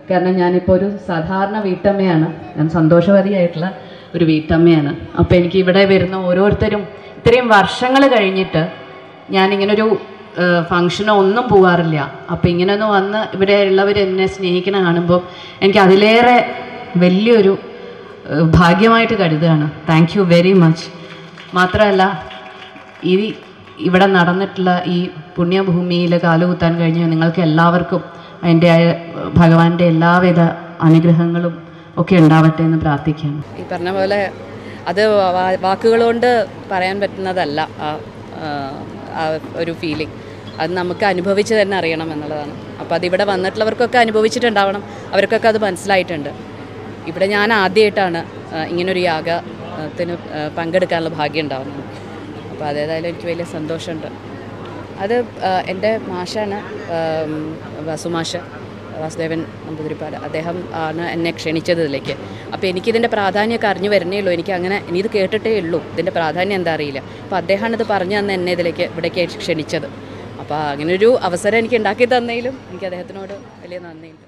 കാരണം ഞാനിപ്പോൾ ഒരു സാധാരണ വീട്ടമ്മയാണ് ഞാൻ സന്തോഷവതിയായിട്ടുള്ള ഒരു വീട്ടമ്മയാണ് അപ്പോൾ എനിക്ക് ഇവിടെ വരുന്ന ഓരോരുത്തരും ഇത്രയും വർഷങ്ങൾ കഴിഞ്ഞിട്ട് ഞാനിങ്ങനൊരു ഫങ്ഷനോ ഒന്നും പോവാറില്ല അപ്പോൾ ഇങ്ങനെ ഒന്ന് വന്ന് ഇവിടെ ഉള്ളവർ എന്നെ സ്നേഹിക്കണ കാണുമ്പോൾ എനിക്ക് അതിലേറെ വലിയൊരു ഏഹ്, ഭാഗ്യമായിട്ട് കരുതുകയാണ് താങ്ക് യു വെരി മച്ച് മാത്രമല്ല ഈ ഇവിടെ നടന്നിട്ടുള്ള ഈ പുണ്യഭൂമിയിൽ കാലുകുത്താൻ കഴിഞ്ഞ നിങ്ങൾക്ക് എല്ലാവർക്കും അതിൻ്റെ ഭഗവാന്റെ എല്ലാവിധ അനുഗ്രഹങ്ങളും ഒക്കെ ഉണ്ടാവട്ടെ എന്ന് പ്രാർത്ഥിക്കുകയാണ് ഈ പറഞ്ഞ പോലെ അത് വാ- വാക്കുകളുകൊണ്ട് പറയാൻ പറ്റുന്നതല്ല ആ ആ, ആ ഒരു ഫീലിംഗ് അത് നമുക്ക് അനുഭവിച്ച് തന്നെ അറിയണം എന്നുള്ളതാണ് അപ്പോൾ അതിവിടെ വന്നിട്ടുള്ളവർക്കൊക്കെ അനുഭവിച്ചിട്ടുണ്ടാവണം അവർക്കൊക്കെ അത് മനസ്സിലായിട്ടുണ്ട് ഇവിടെ ഞാൻ ആദ്യമായിട്ടാണ് ആ, ഇങ്ങനൊരു യാഗത്തിന് ആ, പങ്കെടുക്കാനുള്ള ഭാഗ്യം ഉണ്ടാവുന്നത് അപ്പോൾ അതേതായാലും എനിക്ക് വലിയ സന്തോഷമുണ്ട് അത് ആ, എൻ്റെ മാഷാണ് ആം, വസുമാഷ് വാസുദേവൻ നമ്പൂതിരിപ്പാട് അദ്ദേഹം ആണ് എന്നെ ക്ഷണിച്ചത് ഇതിലേക്ക് അപ്പോൾ എനിക്കിതിൻ്റെ പ്രാധാന്യമൊക്കെ അറിഞ്ഞു വരുന്നേ ഉള്ളൂ എനിക്ക് അങ്ങനെ ഇനി ഇത് കേട്ടിട്ടേ ഉള്ളൂ ഇതിൻ്റെ പ്രാധാന്യം എന്താ അറിയില്ല അപ്പോൾ അദ്ദേഹമാണ് ഇത് പറഞ്ഞു തന്ന് എന്നെ ഇതിലേക്ക് ഇവിടേക്ക് ക്ഷണിച്ചത് അപ്പോൾ അങ്ങനൊരു അവസരം എനിക്ക് ഉണ്ടാക്കി തന്നതിലും എനിക്ക് അദ്ദേഹത്തിനോട് വലിയ നന്ദിയുണ്ട്